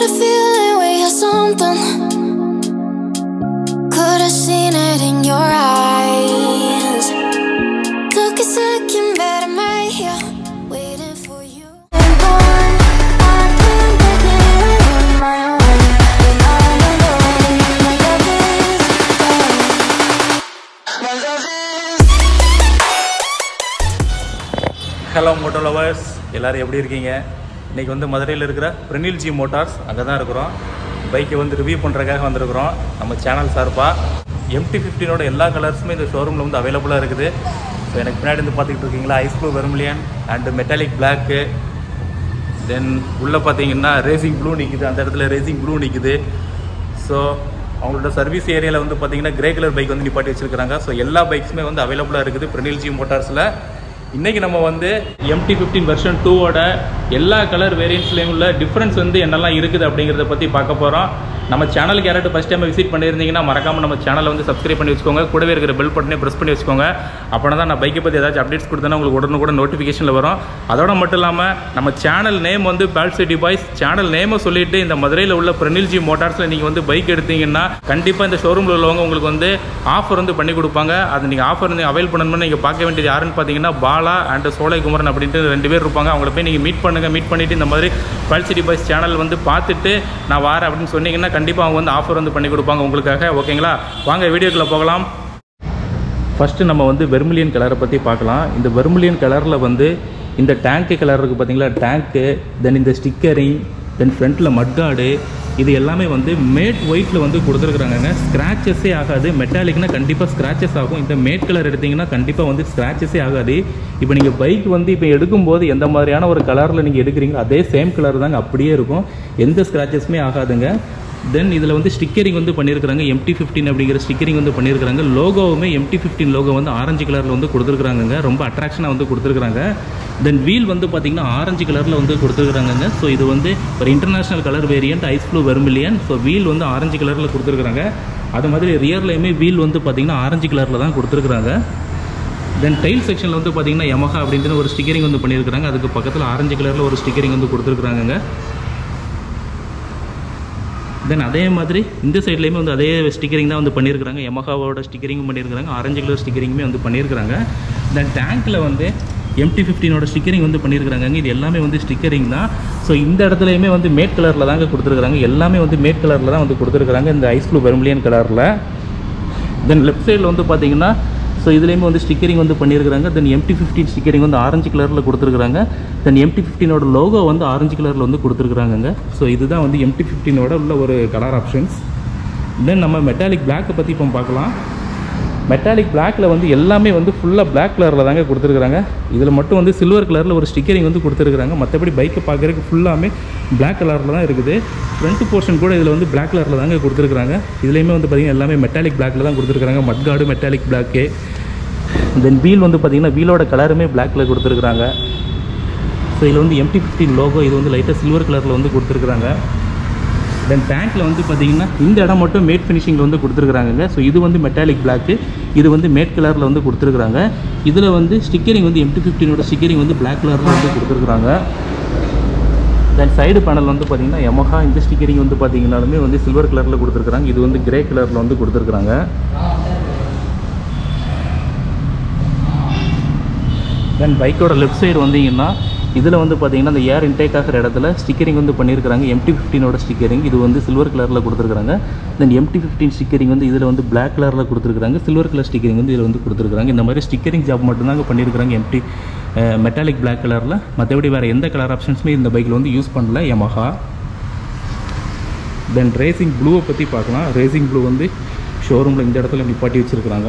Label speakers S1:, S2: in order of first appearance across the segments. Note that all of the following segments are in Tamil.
S1: Got a feeling we had something. Could have seen it in your eyes. Took a second, but I'm right here, waiting for you. I've been thinking on my own, and I'm alone. My love is gone. My love is.
S2: Hello Moto lovers எல்லோரும் எப்படி இருக்கீங்க இன்றைக்கி வந்து மதுரையில் இருக்கிற பிரினில் ஜி மோட்டார்ஸ் அங்கே தான் இருக்கிறோம் பைக்கை வந்து ரிவ்யூ பண்ணுறதுக்காக வந்திருக்கிறோம் நம்ம சேனல் சார்பாக எம்டி ஃபிஃப்டினோட எல்லா கலர்ஸுமே இந்த ஷோரூமில் வந்து அவைலபிளாக இருக்குது ஸோ எனக்கு பின்னாடி வந்து பார்த்துக்கிட்டு இருக்கீங்களா ice blue vermilion and metallic black then உள்ளே பார்த்தீங்கன்னா ரேசிங் ப்ளூ நிற்குது அந்த இடத்துல ரேசிங் ப்ளூ நிற்குது ஸோ அவங்களோட சர்வீஸ் ஏரியாவில் வந்து பார்த்தீங்கன்னா கிரே கலர் பைக் வந்து நிப்பாட்டி வச்சிருக்காங்க ஸோ எல்லா பைக்ஸுமே வந்து அவைலபிளாக இருக்குது பிரினில் ஜி மோட்டார்ஸில் இன்றைக்கி நம்ம வந்து எம்டி ஃபிஃப்டீன் வெர்ஷன் டூவோட எல்லா கலர் வேரியன்ட்ஸ்லேயும் உள்ள டிஃப்ரென்ஸ் வந்து என்னெல்லாம் இருக்குது அப்படிங்கிறத பற்றி பார்க்க போகிறோம் நம்ம சேனலுக்கு யாராவது ஃபஸ்ட் டைம் விசிட் பண்ணியிருந்தீங்கன்னா மறக்காமல் நம்ம சேனலை வந்து சப்ஸ்கிரைப் பண்ணி வச்சுக்கோங்க கூடவே இருக்கிற பெல் பட்டனே ப்ரெஸ் பண்ணி வச்சுக்கோங்க அப்போனா தான் நான் பைக்கை பற்றி ஏதாச்சும் அப்டேட்ஸ் கொடுத்தேன்னா உங்களுக்கு உடனுக்குடன் நோட்டிஃபிகேஷனில் வரும் அதோட மட்டும் இல்லாமல் நம்ம சேனல் நேம் வந்து பேல் சிட்டி பாய்ஸ் சேனல் நேமை சொல்லிட்டு இந்த மதுரையில் உள்ள பிரனில்ஜி மோட்டார்ஸில் நீங்கள் வந்து பைக் எடுத்தீங்கன்னா கண்டிப்பாக இந்த ஷோரூமில் உள்ளவங்க உங்களுக்கு வந்து ஆஃபர் வந்து பண்ணி கொடுப்பாங்க அது நீங்கள் ஆஃபர் வந்து அவைல் பண்ணணும்னு நீங்கள் பார்க்க வேண்டியது யாருன்னு பார்த்தீங்கன்னா பாலா அண்ட் சோலை குமரன் அப்படின்ட்டு ரெண்டு பேர் இருப்பாங்க அவங்கள போய் நீங்கள் மீட் பண்ணுங்கள் மீட் பண்ணிவிட்டு இந்த மாதிரி பேல் சிட்டி பாய்ஸ் சேனல் வந்து பார்த்துட்டு நான் வரேன் அப்படின்னு சொன்னீங்கன்னா கண்டிப்பாக அவங்க வந்து ஆஃபர் வந்து பண்ணி கொடுப்பாங்க உங்களுக்காக ஓகேங்களா வாங்க வீடியோக்குள்ளே போகலாம் ஃபஸ்ட்டு நம்ம வந்து வெர்மிலியன் கலரை பற்றி பார்க்கலாம் இந்த வெர்மிலியன் கலரில் வந்து இந்த டேங்க்கு கலர் இருக்குது பார்த்தீங்களா டேங்க்கு தென் இந்த ஸ்டிக்கரிங் தென் ஃப்ரண்ட்டில் மட்கார்டு இது எல்லாமே வந்து மேட் ஒயிட்டில் வந்து கொடுத்துருக்குறாங்கங்க ஸ்க்ராச்சஸே ஆகாது மெட்டாலிக்னா கண்டிப்பாக ஸ்க்ராச்சஸ் ஆகும் இந்த மேட் கலர் எடுத்திங்கன்னா கண்டிப்பாக வந்து ஸ்க்ராச்சஸே ஆகாது இப்போ நீங்கள் பைக் வந்து இப்போ எடுக்கும்போது எந்த மாதிரியான ஒரு கலரில் நீங்கள் எடுக்கிறீங்களோ அதே சேம் கலர் தாங்க அப்படியே இருக்கும் எந்த ஸ்க்ராச்சஸுமே ஆகாதுங்க தென் இதில் வந்து ஸ்டிக்கரிங் வந்து பண்ணியிருக்கிறாங்க எம்டி ஃபிஃப்டின் அப்படிங்கிற ஸ்டிக்கரிங் வந்து பண்ணியிருக்கிறாங்க லோகோவுமே எம்டி ஃபிஃப்டின் லோகோ வந்து ஆரஞ்சு கலரில் வந்து கொடுத்துருக்குறாங்கங்க ரொம்ப அட்ராக்ஷனாக வந்து கொடுத்துருக்குறாங்க தென் வீல் வந்து பார்த்திங்கன்னா ஆரஞ்சு கலரில் வந்து கொடுத்துருக்குறாங்கங்க ஸோ இது வந்து ஒரு international colour variant ice blue vermilion so wheel வந்து ஆரஞ்சு கலரில் கொடுத்துருக்குறாங்க அது மாதிரி ரியர்லையுமே வீல் வந்து பார்த்திங்கன்னா ஆரஞ்சு கலரில் தான் கொடுத்துருக்குறாங்க தென் டைல் செக்ஷனில் வந்து பார்த்திங்கன்னா யமஹா அப்படின்ட்டு ஒரு ஸ்டிக்கரிங் வந்து பண்ணியிருக்கிறாங்க அதுக்கு பக்கத்தில் ஆரஞ்சு கலரில் ஒரு ஸ்டிக்கரிங் வந்து கொடுத்துருக்குறாங்கங்க தென் அதே மாதிரி இந்த சைட்லேயுமே வந்து அதே ஸ்டிக்கரிங் தான் வந்து பண்ணியிருக்கிறாங்க யமஹாவோட ஸ்டிக்கரிங்கும் பண்ணியிருக்கிறாங்க ஆரஞ்சு கலர் ஸ்டிக்கரிங்குமே வந்து பண்ணியிருக்கிறாங்க தென் டேங்க்கில் வந்து எம்டி ஃபிஃப்டினோட ஸ்டிக்கரிங் வந்து பண்ணியிருக்கிறாங்க இது எல்லாமே வந்து ஸ்டிக்கரிங் தான் ஸோ இந்த இடத்துலையுமே வந்து மேட் கலரில் தாங்க கொடுத்துருக்குறாங்க எல்லாமே வந்து மேட் கலரில் தான் வந்து கொடுத்துருக்குறாங்க இந்த ஐஸ் ப்ளூ வெர்மிலியன் கலரில் தென் லெஃப்ட் சைடில் வந்து பார்த்தீங்கன்னா ஸோ இதுலேயுமே வந்து ஸ்டிக்கரிங் வந்து பண்ணியிருக்கிறாங்க தென் எம்டி ஃபிஃப்டின் ஸ்டிக்கரிங் வந்து ஆரஞ்சு கலரில் கொடுத்துருக்குறாங்க தென் எம்டி ஃபிஃப்டினோட லோகோ வந்து ஆரஞ்சு கலரில் வந்து கொடுத்துருக்குறாங்கங்க ஸோ இதுதான் வந்து எம்டி ஃபிஃப்டினோட உள்ள ஒரு கலர் ஆப்ஷன்ஸ் தென் நம்ம மெட்டாலிக் பிளாக்கை பற்றி இப்போ பார்க்கலாம் மெட்டாலிக் பிளாக்ல வந்து எல்லாமே வந்து ஃபுல்லாக பிளாக் கலரில் தாங்க கொடுத்துருக்குறாங்க இதில் மட்டும் வந்து சில்வர் கலரில் ஒரு ஸ்டிக்கரிங் வந்து கொடுத்துருக்குறாங்க மற்றபடி பைக்கை பார்க்குறதுக்கு ஃபுல்லாமே பிளாக் கலரில் தான் இருக்குது ஃப்ரண்ட் போர்ஷன் கூட இதில் வந்து பிளாக் கலரில் தாங்க கொடுத்துருக்குறாங்க இதுலேயுமே வந்து பார்த்திங்கன்னா எல்லாமே மெட்டாலிக் பிளாக்ல தான் கொடுத்துருக்குறாங்க mudguard metallic black then wheel வந்து பார்த்திங்கன்னா வீலோட கலருமே பிளாக்ல கொடுத்துருக்குறாங்க ஸோ இதில் வந்து எம்டி ஃபிஃப்டின் லோகோ இது வந்து லைட்டாக சில்வர் கலரில் வந்து கொடுத்துருக்குறாங்க தென் டேங்க்கில் வந்து பார்த்தீங்கன்னா இந்த இடம் மட்டும் மேட் ஃபினிஷிங்கில் வந்து கொடுத்துருக்குறாங்க ஸோ இது வந்து மெட்டாலிக் பிளாக்கு இது வந்து மேட் கலரில் வந்து கொடுத்துருக்குறாங்க இதில் வந்து ஸ்டிக்கரிங் வந்து எம்டி ஃபிஃப்டினோட ஸ்டிக்கரிங் வந்து பிளாக் கலரில் வந்து கொடுத்துருக்குறாங்க தென் சைடு பேனல் வந்து பார்த்தீங்கன்னா யமஹா இந்த ஸ்டிக்கரிங் வந்து பார்த்தீங்கன்னாலுமே வந்து சில்வர் கலரில் கொடுத்துருக்குறாங்க இது வந்து கிரே கலரில் வந்து கொடுத்துருக்குறாங்க தென் பைக்கோட லெஃப்ட் சைடு வந்தீங்கன்னா இதில் வந்து பார்த்தீங்கன்னா இந்த ஏர் இன்டேக் ஆகிற இடத்துல ஸ்டிக்கரிங் வந்து பண்ணியிருக்காங்க எம்டி ஃபிஃப்டினோட ஸ்டிக்கரிங் இது வந்து சில்வர் கலரில் கொடுத்துருக்காங்க தென் எம்டி ஃபிஃப்டின் ஸ்டிக்கரிங் வந்து இதில் வந்து பிளாக் கலரில் கொடுத்துருக்காங்க சில்வர் கலர் ஸ்டிக்கரிங் வந்து இதில் வந்து கொடுத்துருக்காங்க இந்த மாதிரி ஸ்டிக்கரிங் ஜாப் மட்டும்தாங்க பண்ணியிருக்காங்க எம்டி மெட்டாலிக் பிளாக் கலரில் மற்றபடி வேறு எந்த கலர் ஆப்ஷன்ஸுமே இந்த பைக்கில் வந்து யூஸ் பண்ணல யமஹா தென் ரேசிங் ப்ளூவை பற்றி பார்க்கலாம் ரேசிங் ப்ளூ வந்து ஷோரூமில் இந்த இடத்துல நிப்பாட்டி வச்சுருக்குறாங்க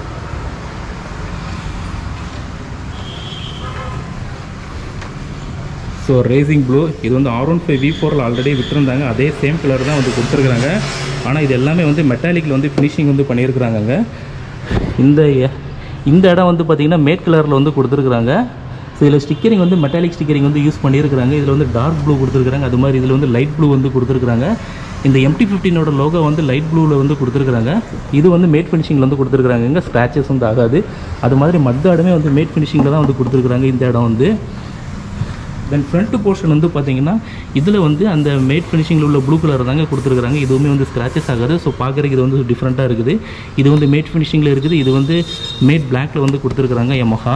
S2: ஸோ ரேசிங் ப்ளூ இது வந்து ஆர் ஒன் ஃபைவ் வி ஃபோரில் ஆல்ரெடி விட்டுருந்தாங்க அதே சேம் கலர் தான் வந்து கொடுத்துருக்குறாங்க ஆனால் இது எல்லாமே வந்து மெட்டாலிக்கில் வந்து ஃபினிஷிங் வந்து பண்ணியிருக்கிறாங்கங்க இந்த இந்த இடம் வந்து பார்த்திங்கன்னா மேட் கலரில் வந்து கொடுத்துருக்குறாங்க ஸோ இதில் ஸ்டிக்கரிங் வந்து மெட்டாலிக் ஸ்டிக்கரிங் வந்து யூஸ் பண்ணியிருக்கிறாங்க இதில் வந்து டார்க் ப்ளூ கொடுத்துருக்குறாங்க அது மாதிரி இதில் வந்து லைட் ப்ளூ வந்து கொடுத்துருக்குறாங்க இந்த எம்டி ஃபிஃப்டினோட லோகோ வந்து லைட் ப்ளூவில் வந்து கொடுத்துருக்குறாங்க இது வந்து மேட் ஃபினிஷிங்கில் வந்து கொடுத்துருக்குறாங்க இங்கே ஸ்க்ராச்சஸ் வந்து ஆகாது அது மாதிரி மத்த இடமே வந்து மேட் ஃபினிஷிங்கில் தான் வந்து கொடுத்துருக்குறாங்க இந்த இடம் வந்து தென் ஃப்ரண்ட் போர்ஷன் வந்து பார்த்தீங்கன்னா இதில் வந்து அந்த மேட் ஃபினிஷிங்கில் உள்ள ப்ளூ கலர் தாங்க கொடுத்துருக்குறாங்க இதுவுமே வந்து ஸ்க்ராச்சஸ் ஆகாது ஸோ பார்க்குறதுக்கு இது வந்து டிஃப்ரெண்ட்டாக இருக்குது இது வந்து மேட் ஃபினிஷிங்கில் இருக்குது இது வந்து மேட் பிளாக்ல வந்து கொடுத்துருக்குறாங்க Yamaha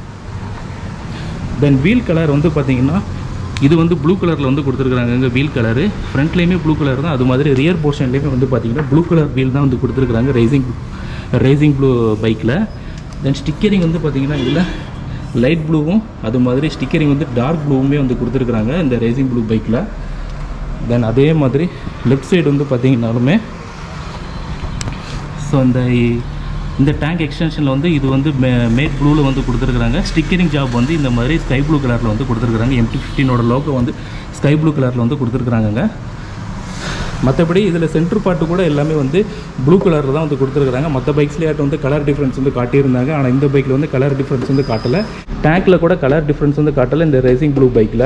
S2: தென் வீல் கலர் வந்து பார்த்தீங்கன்னா இது வந்து ப்ளூ கலரில் வந்து கொடுத்துருக்குறாங்க இங்கே வீல் கலரு ஃப்ரண்ட்லேயுமே ப்ளூ கலர் தான் அது மாதிரி ரியர் போர்ஷன்லேயுமே வந்து பார்த்தீங்கன்னா ப்ளூ கலர் வீல் தான் வந்து கொடுத்துருக்குறாங்க ரேசிங் ரேசிங் ப்ளூ பைக்கில் தென் ஸ்டிக்கரிங் வந்து பார்த்தீங்கன்னா இதில் லைட் ப்ளூவும் அது மாதிரி ஸ்டிக்கரிங் வந்து டார்க் ப்ளூவுமே வந்து கொடுத்துருக்குறாங்க இந்த ரேசிங் ப்ளூ பைக்கில் தென் அதே மாதிரி லெஃப்ட் சைடு வந்து பார்த்தீங்கன்னாலுமே ஸோ இந்த இந்த டேங்க் எக்ஸ்டென்ஷனில் வந்து இது வந்து மே மேட் ப்ளூவில் வந்து கொடுத்துருக்குறாங்க ஸ்டிக்கரிங் ஜாப் வந்து இந்த மாதிரி ஸ்கை ப்ளூ கலரில் வந்து கொடுத்துருக்குறாங்க எம்டி ஃபிஃப்டீனோட லோகோ வந்து ஸ்கை ப்ளூ கலரில் வந்து கொடுத்துருக்குறாங்கங்க மற்றபடி இதில் சென்டர் பார்ட்டு கூட எல்லாமே வந்து ப்ளூ கலரில் தான் வந்து கொடுத்துருக்குறாங்க மற்ற பைக்ஸ்லேயாட்டும் வந்து கலர் டிஃப்ரென்ஸ் வந்து காட்டியிருந்தாங்க ஆனால் இந்த பைக்கில் வந்து கலர் டிஃப்ரென்ஸ் வந்து காட்டலை டேங்க்கில் கூட கலர் டிஃப்ரென்ஸ் வந்து காட்டலை இந்த ரேசிங் ப்ளூ பைக்கில்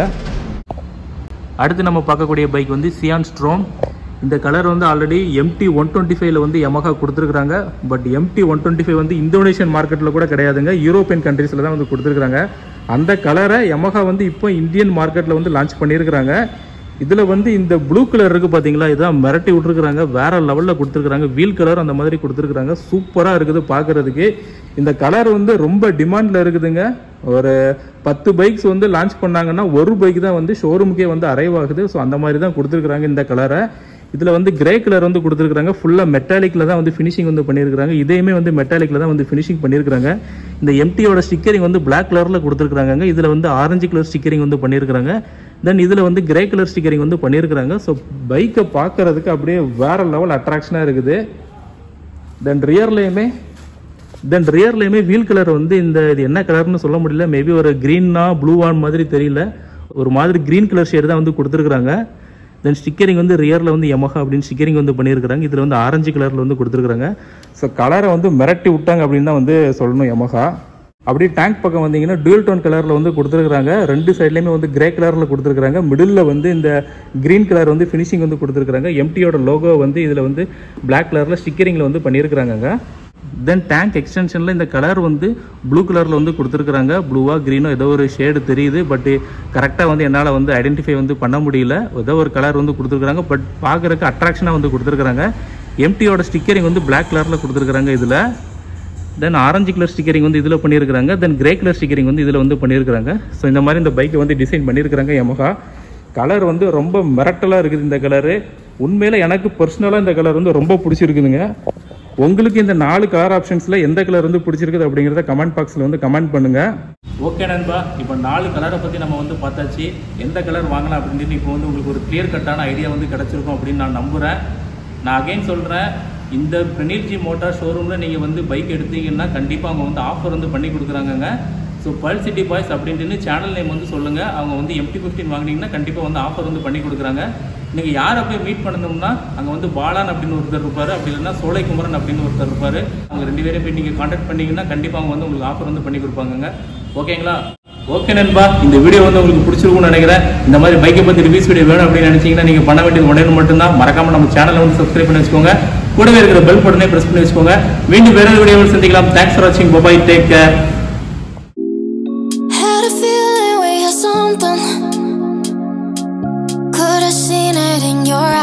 S2: அடுத்து நம்ம பார்க்கக்கூடிய பைக் வந்து சியான் ஸ்ட்ரோம் இந்த கலர் வந்து ஆல்ரெடி எம்டி ஒன் டுவெண்ட்டி ஃபைவ்ல வந்து Yamaha கொடுத்துருக்காங்க but MT one twenty five வந்து இந்தோனேஷியன் மார்க்கெட்டில் கூட கிடையாதுங்க யூரோப்பியன் கண்ட்ரீஸில் தான் வந்து கொடுத்துருக்காங்க அந்த கலரை Yamaha வந்து இப்போ இந்தியன் மார்க்கெட்டில் வந்து லான்ச் பண்ணியிருக்கிறாங்க இதில் வந்து இந்த ப்ளூ கலர் இருக்குது பார்த்தீங்களா இதான் மிரட்டி விட்ருக்குறாங்க வேற லெவலில் கொடுத்துருக்குறாங்க வீல் கலர் அந்த மாதிரி கொடுத்துருக்குறாங்க சூப்பராக இருக்குது பார்க்குறதுக்கு இந்த கலர் வந்து ரொம்ப டிமாண்டில் இருக்குதுங்க ஒரு பத்து பைக்ஸ் வந்து லான்ச் பண்ணாங்கன்னா ஒரு பைக் தான் வந்து ஷோரூமுக்கே வந்து அரைவ் ஆகுது ஸோ அந்த மாதிரி தான் கொடுத்துருக்குறாங்க இந்த கலரை இதில் வந்து கிரே கலர் வந்து கொடுத்துருக்காங்க ஃபுல்லாக மெட்டாலிக்கில் தான் வந்து ஃபினிஷிங் வந்து பண்ணியிருக்காங்க இதையுமே வந்து மெட்டாலிக்கில் தான் வந்து ஃபினிஷிங் பண்ணியிருக்காங்க இந்த எம்டியோட ஸ்டிக்கரிங் வந்து பிளாக் கலரில் கொடுத்துருக்காங்க இதில் வந்து ஆரஞ்சு கலர் ஸ்டிக்கரிங் வந்து பண்ணியிருக்காங்க தென் இதில் வந்து கிரே கலர் ஸ்டிக்கரிங் வந்து பண்ணியிருக்காங்க ஸோ பைக்கை பார்க்கறதுக்கு அப்படியே வேற லெவல் அட்ராக்ஷனாக இருக்குது தென் ரியர்லேயுமே தென் ரியர்லேயுமே வீல் கலர் வந்து இந்த இது என்ன கலர்னு சொல்ல முடியல மேபி ஒரு க்ரீன்னா ப்ளூவான் மாதிரி தெரியல ஒரு மாதிரி க்ரீன் கலர் ஷேடு தான் வந்து கொடுத்துருக்குறாங்க தென் ஸ்டிக்கரிங் வந்து ரியரில் வந்து Yamaha அப்படின்னு ஸ்டிக்கரிங் வந்து பண்ணியிருக்காங்க இதில் வந்து ஆரஞ்சு கலரில் வந்து கொடுத்துருக்காங்க ஸோ கலரை வந்து மிரட்டி விட்டாங்க அப்படின்னு தான் வந்து சொல்லணும் Yamaha அப்படியே டேங்க் பக்கம் வந்தீங்கன்னா டூல் டோன் கலரில் வந்து கொடுத்துருக்காங்க ரெண்டு சைட்லேயுமே வந்து கிரே கலரில் கொடுத்துருக்காங்க மிடில் வந்து இந்த க்ரீன் கலர் வந்து ஃபினிஷிங் வந்து கொடுத்துருக்காங்க எம்டியோட லோகோ வந்து இதில் வந்து பிளாக் கலரில் ஸ்டிக்கரிங்கில் வந்து பண்ணியிருக்கிறாங்க தென் டேங்க் எக்ஸ்டென்ஷனில் இந்த கலர் வந்து ப்ளூ கலரில் வந்து கொடுத்துருக்குறாங்க ப்ளூவா க்ரீனோ ஏதோ ஒரு ஷேடு தெரியுது பட் கரெக்டாக வந்து என்னால் வந்து ஐடென்டிஃபை வந்து பண்ண முடியல ஏதோ ஒரு கலர் வந்து கொடுத்துருக்குறாங்க பட் பார்க்குறதுக்கு அட்ராக்ஷனாக வந்து கொடுத்துருக்குறாங்க எம்டியோட ஸ்டிக்கரிங் வந்து பிளாக் கலரில் கொடுத்துருக்குறாங்க இதில் தென் ஆரஞ்சு கலர் ஸ்டிக்கரிங் வந்து இதில் பண்ணியிருக்காங்க தென் கிரே கலர் ஸ்டிக்கரிங் வந்து இதில் வந்து பண்ணியிருக்காங்க ஸோ இந்த மாதிரி இந்த பைக்கை வந்து டிசைன் பண்ணியிருக்காங்க Yamaha கலர் வந்து ரொம்ப மிரட்டலாக இருக்குது இந்த கலரு உண்மையில் எனக்கு பர்சனலாக இந்த கலர் வந்து ரொம்ப பிடிச்சிருக்குதுங்க உங்களுக்கு இந்த நாலு கலர் ஆப்ஷன்ஸில் எந்த கலர் வந்து பிடிச்சிருக்குது அப்படிங்கிறத கமெண்ட் பாக்ஸில் வந்து கமெண்ட் பண்ணுங்க ஓகே நண்பா இப்போ நாலு கலரை பற்றி நம்ம வந்து பார்த்தாச்சு எந்த கலர் வாங்கலாம் அப்படின்னு இப்போ வந்து உங்களுக்கு ஒரு கிளியர் கட்டான ஐடியா வந்து கிடச்சிருக்கும் அப்படின்னு நான் நம்புகிறேன் நான் அகைன் சொல்கிறேன் இந்த பிரணீர்ஜி மோட்டார் ஷோரூமில் நீங்கள் வந்து பைக் எடுத்தீங்கன்னா கண்டிப்பாக அவங்க வந்து ஆஃபர் வந்து பண்ணி கொடுக்குறாங்கங்க ஸோ பல் சிட்டி பாய்ஸ் அப்படின்ட்டு சேனல் நேம் வந்து சொல்லுங்கள் அவங்க வந்து எம்டி ஃபிஃப்டின் வாங்கினீங்கன்னா கண்டிப்பாக வந்து ஆஃபர் வந்து பண்ணி கொடுக்குறாங்க நீங்கள் யாரை போய் மீட் பண்ணணும்னா அங்கே வந்து பாலான் அப்படின்னு ஒருத்தர் இருப்பார் அப்படி இல்லைன்னா சோலைக்குமரன் அப்படின்னு ஒருத்தர் இருப்பார் அவங்க ரெண்டு பேரும் போய் நீங்கள் காண்டாக்ட் பண்ணீங்கன்னா கண்டிப்பாக அவங்க வந்து உங்களுக்கு ஆஃபர் வந்து பண்ணி கொடுப்பாங்கங்க ஓகேங்களா ஓகே நண்பா இந்த வீடியோ வந்து உங்களுக்கு பிடிச்சிருக்கும்னு நினைக்கிறேன் இந்த மாதிரி பைக்கை பற்றி ரிவ்யூஸ் வீடியோ வேணும் அப்படின்னு நினைச்சீங்கன்னா நீங்கள் பண்ண வேண்டியது உடனே மட்டும்தான் மறக்காம நம்ம சேனலை வந்து சப்ஸ்கிரைப் பண்ணி வச்சுக்கோங்க கூடவே இருக்கிற பெல் பட்டனே பிரஸ் பண்ணி வச்சுக்கோங்க மீண்டும் வேற வீடியோவில் சந்திக்கலாம் தேங்க்ஸ் ஃபார் வாட்சிங் bye bye take care
S1: Had a feeling we had something. Could've seen it in your